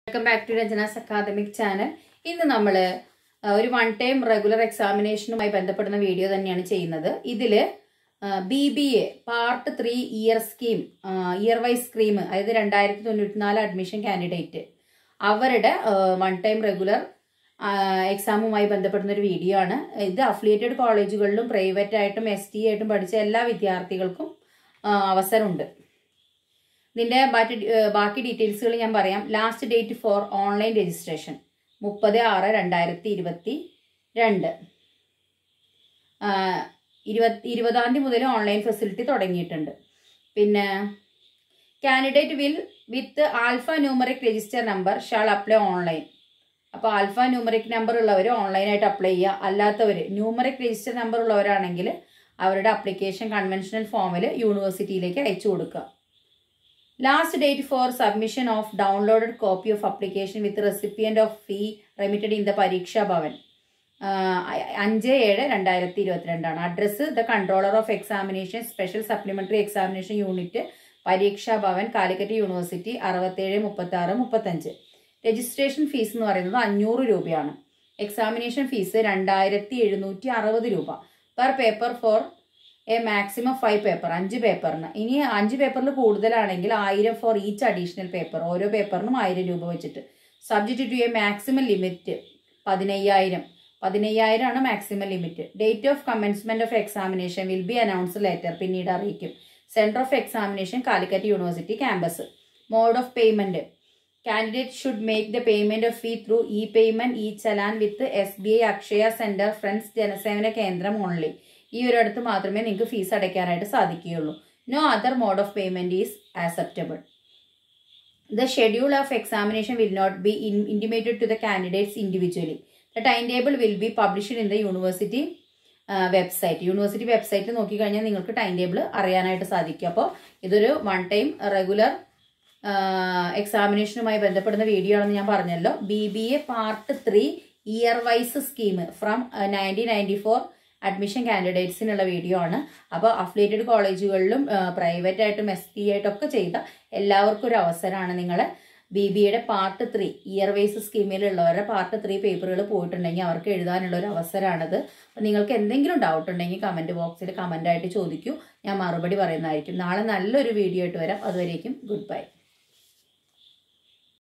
welcome back to Rachana's academic channel ഇന്ന് നമ്മൾ ഒരു വൺ ടൈം റെഗുലർ എക്സാമിനേഷനുമായി ബന്ധപ്പെടുന്ന വീഡിയോ തന്നെയാണ് ചെയ്യുന്നത് ഇതിൽ B B A part three year scheme year wise scheme അതായത് രണ്ടായിരത്തി തൊണ്ണൂറ്റിനാല് അഡ്മിഷൻ കാൻഡിഡേറ്റ് അവരുടെ വൺ ടൈം റെഗുലർ എക്സാമുമായി ബന്ധപ്പെടുന്ന ഒരു വീഡിയോ ആണ് ഇത് അഫിലിയേറ്റഡ് കോളേജുകളിലും പ്രൈവറ്റ് ആയിട്ടും എസ് ടി ആയിട്ടും പഠിച്ച എല്ലാ വിദ്യാർത്ഥികൾക്കും ആ, അവസരമുണ്ട് ഇതിന്റെ ബാക്കി ബാക്കി ഡീറ്റെയിൽസുകൾ ഞാൻ പറയാം last date for online registration മുപ്പത് ആറ് രണ്ടായിരത്തി ഇരുപത്തി രണ്ട് ഇരുപത്തി ഇരുപതാം തീയതി മുതൽ ഓൺലൈൻ ഫെസിലിറ്റി തുടങ്ങിയിട്ടുണ്ട് പിന്നെ candidate will with alpha numeric register number shall apply online അപ്പോൾ ആൽഫ ന്യൂമറിക് നമ്പർ ഉള്ളവർ ഓൺലൈനായിട്ട് അപ്ലൈ ചെയ്യുക അല്ലാത്തവർ ന്യൂമറിക് രജിസ്റ്റർ നമ്പർ ഉള്ളവരാണെങ്കിൽ അവരുടെ അപ്ലിക്കേഷൻ കൺവെൻഷണൽ ഫോമിൽ യൂണിവേഴ്സിറ്റിയിലേക്ക് അയച്ചു കൊടുക്കുക last date for submission of downloaded copy of application with recipient of fee remitted in the Pareeksha Bhavan അഞ്ച് ഏഴ് രണ്ടായിരത്തി ഇരുപത്തിരണ്ടാണ് address the controller of examination special supplementary examination unit Pareeksha Bhavan Calicut university അറുപത്തേഴ് മുപ്പത്തി ആറ് മുപ്പത്തഞ്ച് രജിസ്ട്രേഷൻ ഫീസ് എന്ന് പറയുന്നത് അഞ്ഞൂറ് രൂപയാണ് എക്സാമിനേഷൻ ഫീസ് രണ്ടായിരത്തി എഴുന്നൂറ്റി അറുപത് രൂപ per paper for a maximum five paper അഞ്ച് പേപ്പറിന് ഇനി അഞ്ച് പേപ്പറിൽ കൂടുതലാണെങ്കിൽ ആയിരം ഫോർ ഈച്ച് അഡീഷണൽ പേപ്പർ ഓരോ പേപ്പറിനും ആയിരം രൂപ വെച്ചിട്ട് subject to a maximum limit പതിനയ്യായിരം പതിനയ്യായിരം ആണ് maximum limit date of commencement of examination will be announce letter പിന്നീട് അറിയിക്കും centre of examination Calicut university campus mode of payment candidate should make the payment of fee through e payment e challan with S B I Akshaya centre friends Janasevana Kendram only ഈ ഒരിടത്ത് മാത്രമേ നിങ്ങൾക്ക് fees അടയ്ക്കാനായിട്ട് സാധിക്കുകയുള്ളൂ no other mode of payment is acceptable the schedule of examination will not be intimated to the candidates individually the time table will be published in the university website university വെബ്സൈറ്റിൽ നോക്കിക്കഴിഞ്ഞാൽ നിങ്ങൾക്ക് time table അറിയാനായിട്ട് സാധിക്കും അപ്പോൾ ഇതൊരു one time regular എക്സാമിനേഷനുമായി ബന്ധപ്പെടുന്ന video ആണെന്ന് ഞാൻ പറഞ്ഞല്ലോ B B A part three year wise scheme from nineteen ninety four admission കാൻഡിഡേറ്റ്സിനുള്ള വീഡിയോ ആണ് അപ്പോൾ അഫിലിയേറ്റഡ് കോളേജുകളിലും പ്രൈവറ്റ് ആയിട്ടും എസ് ടി ആയിട്ടും ഒക്കെ ചെയ്ത എല്ലാവർക്കും ഒരു അവസരമാണ് നിങ്ങൾ ബി ബി എയുടെ പാർട്ട് ത്രീ ഇയർ വൈസ് സ്കീമിലുള്ളവരുടെ പാർട്ട് ത്രീ പേപ്പറുകൾ പോയിട്ടുണ്ടെങ്കിൽ അവർക്ക് എഴുതാനുള്ള ഒരു അവസരമാണത് അപ്പോൾ നിങ്ങൾക്ക് എന്തെങ്കിലും ഡൗട്ട് ഉണ്ടെങ്കിൽ കമൻറ്റ് ബോക്സിൽ കമൻ്റായിട്ട് ചോദിക്കൂ ഞാൻ മറുപടി പറയുന്നതായിരിക്കും നാളെ നല്ലൊരു വീഡിയോ ആയിട്ട് വരാം അതുവരേക്കും ഗുഡ് ബൈ